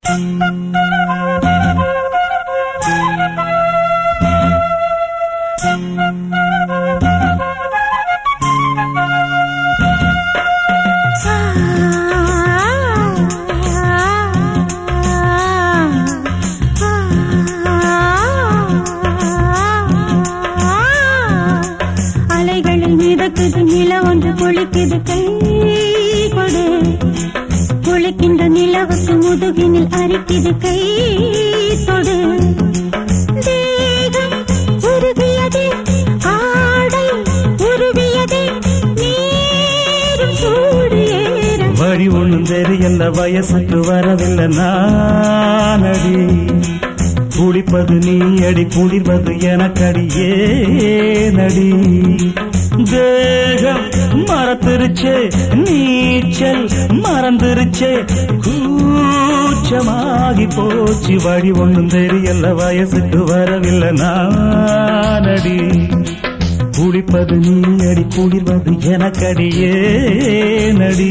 அலைகளில் மிதக்குது நில ஒன்று குளிக்குது கை கொடு குளிக்கின்ற நிலவுக்கு முதுகினில் அரிக்குது கை தொடு தேகம் உருகியது ஆடை உருவியது நீரும் சூடு ஏற வழி ஒண்ணும் தெரியல வயசுக்கு வரவில்லை நானடி குளிப்பது நீ அடி குளிர்வது எனக்கடி ஏனடி தேகம் மறந்துருச்சே நீச்சல் மறந்துருச்சே கூச்சமாகி போச்சு வழி ஒண்ணும் தெரியல வயசுக்கு வரவில்லை நானடி குளிப்பது நீ அடி குளிர்வது எனக்கடியே நடி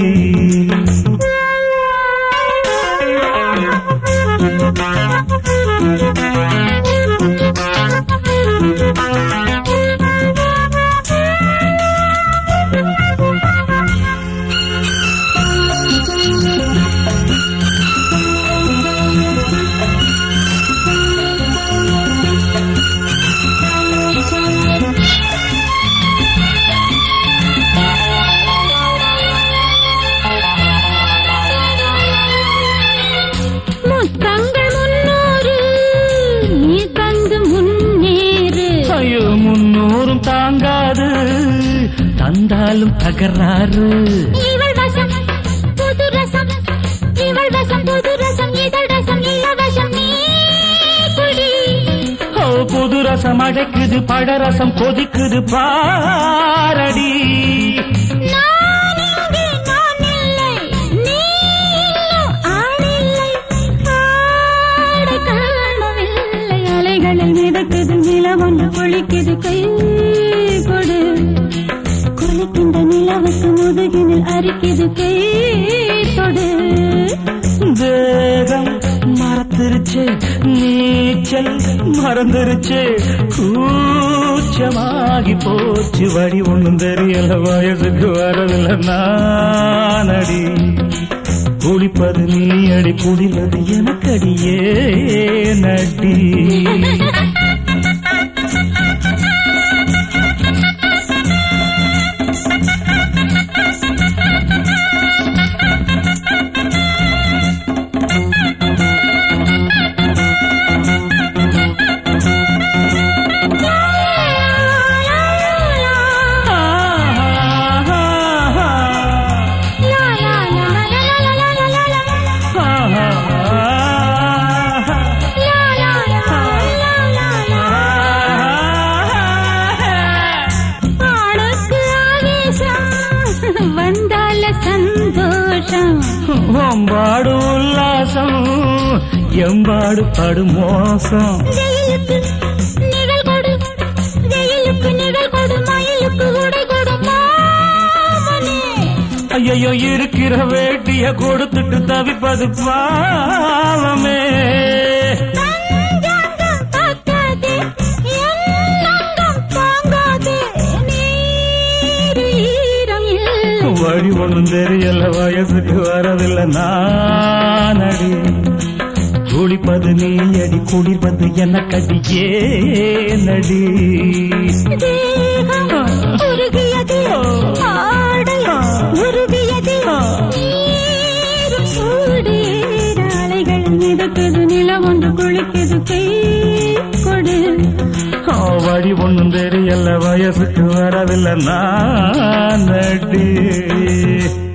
முத்தங்கள் முன்னூறு நீ தந்து முன்னேறு ஐயோ முன்னூறும் தாங்காது தந்தாலும் தகராறு இவள் வசம் புது ரசம் இவள் வசம் புது ரசம் இதழ் ரசம் இளவசம் நீ குடி ஓ புது ரசம் அழைக்குது பழரசம் கொதிக்குது பாரடி நான் இங்கே நான் இல்லை நீ இன்னும் ஆளில்லை ஆடை காணவில்லை அலைகளில் மிதக்குது நிலவொன்று குளிக்குது கை கொடு குளிக்கின்ற நிலவுக்கு முதுகினில் அரிக்குது கை தொடு தேகம் மறந்துருச்சு நீச்சல் மறந்துருச்சு கூச்சமாகி போச்சு வழி ஒண்ணும் தெரியல வயசுக்கு வரவில்லை நானடி குளிப்பது நீ அடி குடிவது எனக்கடியே நடி ஆளுக்கு ஆவேசம் வந்தால சந்தோஷம் ஒம்பாடு உல்லாசம் எம்பாடு படு மோசம் வெயிலுக்கு நிழல் கொடு வெயிலுக்கு நிழல் கொடு மயிலுக்கு உடை கொடு மாமனே ஐயோ இருக்கிற வேட்டிய கொடுத்துட்டு தவிப்பது பாவமே தஞ்சாங்கம் பார்க்காதே, என் அங்கம் தாங்காதே, நீர் ஈரம் இல்லை. வழி ஒண்ணும் தெரியல வயசுக்கு வரவில்லை நானடி குளிப்பது நீ அடி குளிர்வது எனக்கடியே நடி தேகம் உருகியது, ஆடை உருவியது, நீரும் சூடேற அலைகள் மிதக்குது, நிலவொன்று குளிக்குது, கை கொடு ஆ, வழி ஒண்ணும் தெரியல வயசுக்கு வரவில்லை நானடி